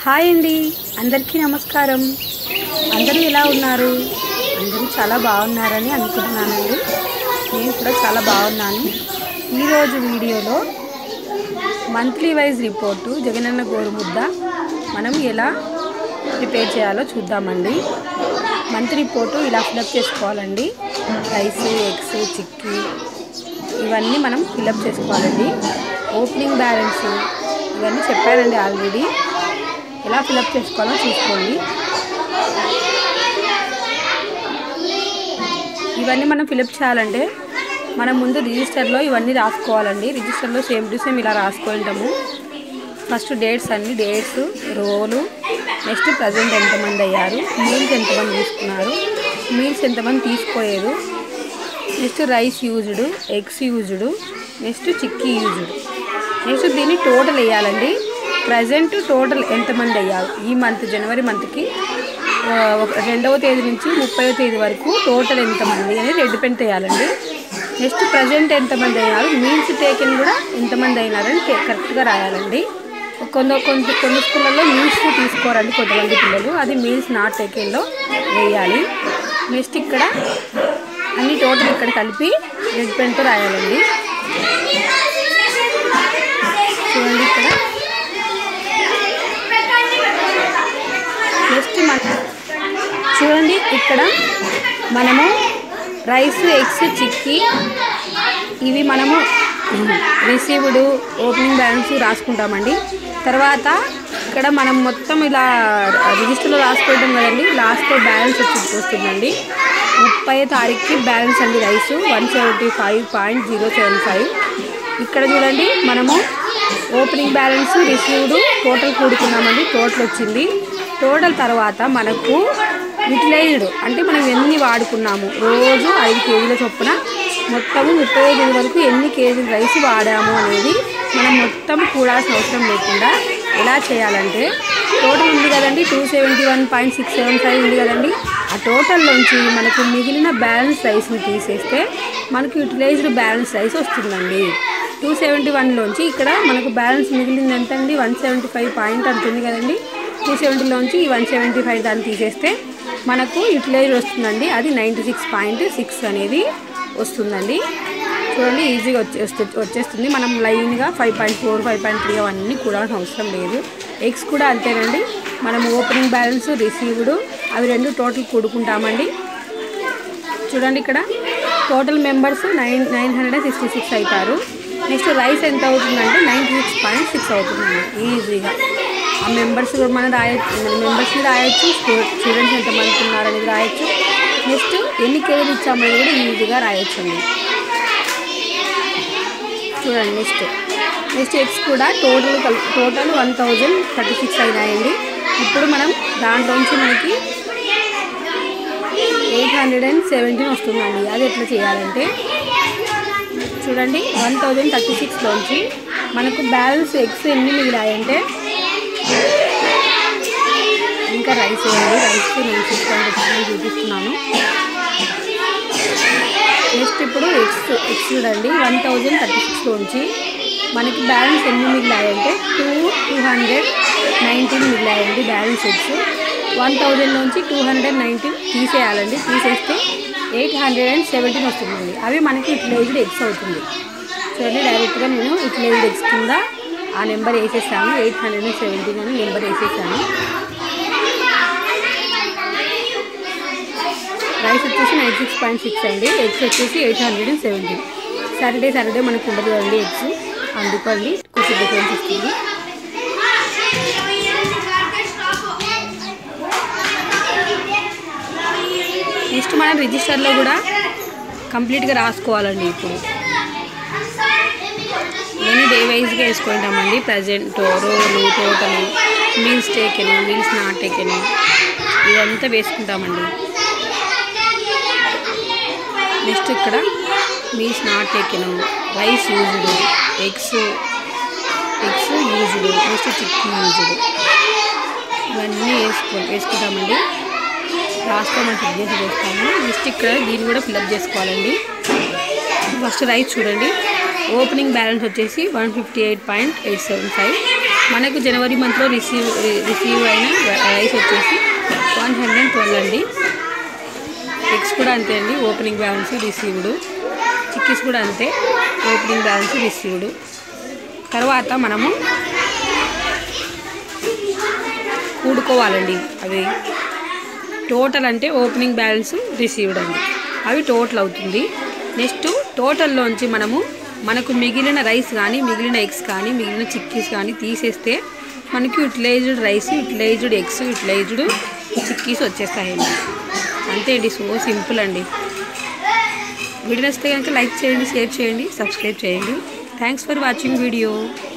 hi అండి అందరికీ నమస్కారం అందరూ ఎలా ఉన్నారు అందరూ చాలా బాగున్నారని అనుకుంటున్నానండి నేను కూడా చాలా బాగున్నాను ఈరోజు వీడియోలో monthly wise report Jagananna Gorumudda మనం ఎలా ప్రిపేర్ చేయాలో చూద్దామండి మంత్ రిపోర్టు ఇలా ఫిలప్ చేసుకోవాలండి రైస్ ఎగ్స్ చిక్కీ ఇవన్నీ మనం ఫిలప్ చేసుకోవాలండి ఓపెనింగ్ బ్యాలెన్స్ ఇవన్నీ చెప్పానండి ఆల్రెడీ ఎలా ఫిలప్ చేసుకోవాలో చూసుకోండి ఇవన్నీ మనం ఫిలప్ చేయాలంటే మనం ముందు రిజిస్టర్లో ఇవన్నీ రాసుకోవాలండి రిజిస్టర్లో సేమ్ టు సేమ్ ఇలా రాసుకుంటాము ఫస్ట్ డేట్స్ అన్ని డేట్స్ రోలు నెక్స్ట్ ప్రజెంట్ ఎంతమంది అయ్యారు మీల్స్ ఎంతమంది తీసుకున్నారు మీల్స్ ఎంతమంది తీసుకోలేదు next rice used eggs used next chikki used next దీన్ని టోటల్ వేయాలండి ప్రజెంట్ టోటల్ ఎంతమంది అయ్యారు ఈ మంత్ జనవరి మంత్కి ఆ, ఒక రెండవ తేదీ నుంచి ముప్పైవ తేదీ వరకు టోటల్ ఎంతమంది అని రెడ్ పెన్ వేయాలండి నెక్స్ట్ ప్రజెంట్ ఎంతమంది అయ్యారు మీల్స్ టేకెన్ కూడా ఎంతమంది అయినారని కే- కరెక్ట్గా రాయాలండి కొంత కొంత కొన్ని స్కూళ్ళల్లో మీల్స్ తీసుకోరండి కొంతమంది పిల్లలు అది మీల్స్ నాట్ టేకెన్లో వేయాలి నెక్స్ట్ ఇక్కడ అన్ని టోటల్ ఇక్కడ కలిపి రెడ్ పెన్తో రాయాలండి చూడండి ఇక్కడ నెక్స్ట్ మన చూడండి ఇక్కడ మనము రైస్ ఎగ్స్ చిక్కీ ఇవి మనము రిసీవ్డ్ ఓపెనింగ్ బ్యాలెన్స్ రాసుకుంటామండి తర్వాత ఇక్కడ మనం మొత్తం ఇలా రిజిస్టర్లో రాసుకుంటాం కదండి లాస్ట్లో బ్యాలెన్స్ వచ్చి వస్తుందండి ముప్పై తారీఖుకి బ్యాలెన్స్ అండి rice one seventy five point zero seven five ఇక్కడ చూడండి మనము ఓపెనింగ్ బ్యాలెన్స్ రిసీవ్డ్ టోటల్ కూడుకున్నామండి టోటల్ వచ్చింది టోటల్ తర్వాత మనకు యూటిలైజ్డ్ అంటే మనం ఎన్ని వాడుకున్నాము రోజు ఐదు కేజీల చొప్పున మొత్తము ముప్పై ఐదు వరకు ఎన్ని కేజీల రైస్ వాడాము అనేది మనం మొత్తం కూడాల్సిన అవసరం లేకుండా ఎలా చేయాలంటే టోటల్ ఉంది కదండి two seventy one point six seven five ఉంది కదండి ఆ టోటల్లోంచి మనకు మిగిలిన బ్యాలెన్స్ రైస్ని తీసేస్తే మనకు యూటిలైజ్డ్ బ్యాలెన్స్ రైస్ వస్తుందండి టూ సెవెంటీ వన్లోంచి ఇక్కడ మనకు బ్యాలెన్స్ మిగిలింది ఎంత అండి వన్ సెవెంటీ ఫైవ్ పాయింట్ అంటుంది కదండి టూ సెవెంటీలోంచి ఈ వన్ సెవెంటీ ఫైవ్ దాన్ని తీసేస్తే మనకు యూటిలైజ్ వస్తుందండి అది నైంటీ సిక్స్ పాయింట్ సిక్స్ అనేది వస్తుందండి చూడండి ఈజీగా వచ్చేస్తు వచ్చేస్తుంది మనం లైన్గా five point four five point three అవన్నీ కూడా అవసరం లేదు ఎగ్స్ కూడా అంతేనండి మనం ఓపెనింగ్ బ్యాలెన్స్ రిసీవ్డ్ అవి రెండు టోటల్ కూడుకుంటామండి చూడండి ఇక్కడ total members nine nine hundred sixty six అవుతారు నెక్స్ట్ రైస్ ఎంత అవుతుందంటే నైంటీ సిక్స్ పాయింట్ సిక్స్ అవుతుందండి ఈజీగా ఆ మెంబర్స్ కూడా మనం రాయొచ్చు మెంబర్స్ని రాయొచ్చు స్టూడెంట్స్ ఎంతమంది ఉన్నారనేది రాయొచ్చు నెక్స్ట్ ఎన్ని కేజీలు ఇచ్చామనేది కూడా ఈజీగా రాయొచ్చు అండి చూడండి నెక్స్ట్ నెక్స్ట్ ఎగ్స్ కూడా టోటల్ కల్ total one thousand thirty six అయినాయండి ఇప్పుడు మనం దాంట్లోంచి మనకి ఎయిట్ హండ్రెడ్ అండ్ సెవెంటీన్ వస్తుందండి అది ఎట్లా చేయాలంటే చూడండి వన్ థౌజండ్ థర్టీ సిక్స్లోంచి మనకు బ్యాలెన్స్ ఎగ్స్ ఎన్ని మిగిలాయంటే ఇంకా రైస్ వేయండి రైస్కి నేను సిక్స్ హండ్రెడ్ చూపిస్తున్నాను నెక్స్ట్ ఇప్పుడు ఎక్స్ ఎక్స్ చూడండి వన్ థౌజండ్ థర్టీ సిక్స్లోంచి మనకి బ్యాలెన్స్ ఎన్ని మిగిలాయంటే టూ టూ హండ్రెడ్ నైన్టీన్ మిగిలాయండి బ్యాలెన్స్ ఎగ్స్ వన్ థౌజండ్ నుంచి టూ హండ్రెడ్ నైన్టీన్ తీసేయాలండి తీసేస్తే ఎయిట్ హండ్రెడ్ అండ్ సెవెంటీన్ వస్తుందండి అవి మనకి యూటిలైజ్డ్ ఎగ్స్ అవుతుంది చూడండి డైరెక్ట్గా నేను యూటిలైజ్డ్ ఎగ్స్ కింద ఆ నెంబర్ వేసేసాను ఎయిట్ హండ్రెడ్ అండ్ సెవెంటీన్ అని నెంబర్ వేసేసాను రైస్ వచ్చేసి నైన్ సిక్స్ పాయింట్ సిక్స్ అండి ఎగ్స్ వచ్చేసి eight hundred and seventeen Saturday Saturday మనకు ఉండదు కదండి ఎగ్స్ అందుకండి కొంచెం డిఫరెన్స్ వస్తుంది నెక్స్ట్ మనం రిజిస్టర్లో కూడా కంప్లీట్గా రాసుకోవాలండి ఇప్పుడు నేను డే వైజ్గా వేసుకుంటామండి present roll total meals taken meals not taken ఇదంతా వేసుకుంటామండి నెక్స్ట్ ఇక్కడ meals not taken rice used eggs eggs used next chikki used ఇవన్నీ వేసుకో వేసుకుంటామండి లాస్ట్లో మనం ఫిల్ చేసి వేస్తాము నెక్స్ట్ ఇక్కడ దీన్ని కూడా ఫిల్అప్ చేసుకోవాలండి ఫస్ట్ రైస్ చూడండి ఓపెనింగ్ బ్యాలెన్స్ వచ్చేసి one fifty eight point eight seven five మనకు జనవరి మంత్లో రిసీవ్ రిసీవ్ అయిన రైస్ వచ్చేసి వన్ హండ్రెడ్ ట్వెల్వ్ అండి ఎగ్స్ కూడా అంతే అండి ఓపెనింగ్ బ్యాలెన్స్ రిసీవ్డ్ చిక్కీస్ కూడా అంతే ఓపెనింగ్ బ్యాలెన్స్ రిసీవ్డ్ తర్వాత మనము కూడుకోవాలండి అవి టోటల్ అంటే ఓపెనింగ్ బ్యాలెన్స్ రిసీవ్డ్ అండి అవి టోటల్ అవుతుంది నెక్స్ట్ టోటల్లోంచి మనము మనకు మిగిలిన రైస్ కానీ మిగిలిన ఎగ్స్ కానీ మిగిలిన చిక్కీస్ కానీ తీసేస్తే మనకి utilised rice utilised eggs utilised chikkis వచ్చేస్తాయండి అంతే అండి సో సింపుల్ అండి వీడియో నచ్చితే కనుక లైక్ చేయండి షేర్ చేయండి సబ్స్క్రైబ్ చేయండి థ్యాంక్స్ ఫర్ వాచింగ్ వీడియో